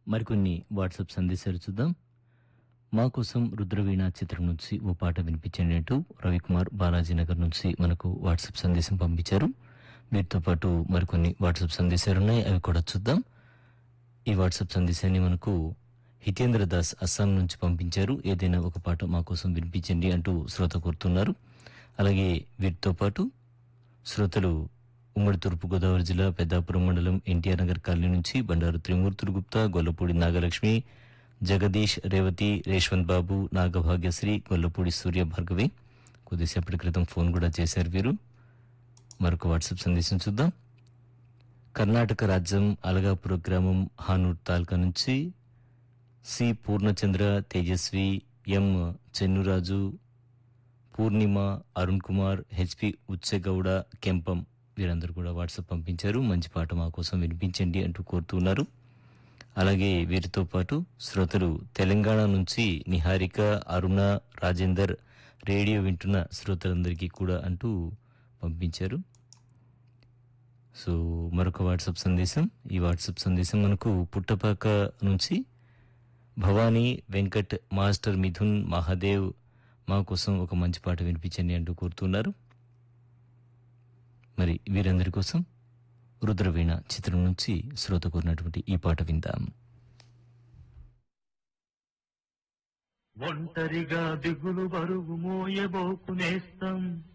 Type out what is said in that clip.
మరికొన్ని వాట్సాప్ సందేశాలు చూద్దాం మా కోసం రుద్రవీణ చిత్రం నుంచి ఓ పాట వినిపించండి అంటూ రవికుమార్ బాలాజీ నగర్ నుంచి మనకు వాట్సాప్ సందేశం పంపించారు వీటితో పాటు మరికొన్ని వాట్సాప్ సందేశాలు ఉన్నాయి అవి కూడా చూద్దాం ఈ వాట్సాప్ సందేశాన్ని మనకు హితేంద్ర దాస్ అస్సాం నుంచి పంపించారు ఏదైనా ఒక పాట మా కోసం వినిపించండి అంటూ శ్రోత కోరుతున్నారు అలాగే వీటితో పాటు శ్రోతలు ఉమ్మడి తూర్పు గోదావరి జిల్లా పెద్దాపురం మండలం ఎన్టీఆర్ నగర్ కాలనీ నుంచి బండారు త్రిమూర్తులు గుప్తా గొల్లపూడి నాగలక్ష్మి జగదీష్ రేవతి రేష్వంత్ బాబు నాగభాగ్యశ్రీ గొల్లపూడి సూర్య భార్గవి కొద్దిసేపటి క్రితం ఫోన్ కూడా చేశారు వీరు మరొక వాట్సాప్ సందేశం చూద్దాం కర్ణాటక రాజ్యం అలగాపుర గ్రామం హానూర్ తాల్కా నుంచి C Purnachandra Tejaswi M Chennuraju Purnima Arun Kumar H P Ucchegowda కెంపం వీరందరూ కూడా వాట్సాప్ పంపించారు మంచి పాట మా కోసం వినిపించండి అంటూ కోరుతున్నారు అలాగే వీరితో పాటు శ్రోతలు తెలంగాణ నుంచి నిహారిక అరుణ రాజేందర్ రేడియో వింటున్న శ్రోతలందరికీ కూడా అంటూ పంపించారు సో మరొక వాట్సాప్ సందేశం ఈ వాట్సాప్ సందేశం మనకు పుట్టపాక నుంచి భవానీ వెంకట్ మాస్టర్ మిథున్ మహాదేవ్ మా కోసం ఒక మంచి పాట వినిపించండి అంటూ కోరుతున్నారు మరి వీరందరి కోసం రుద్రవీణ చిత్రం నుంచి శ్రోత కోరినటువంటి ఈ పాట విందాం ఒంటరిగా దిగులు బరువు మోయబోకు నేస్తం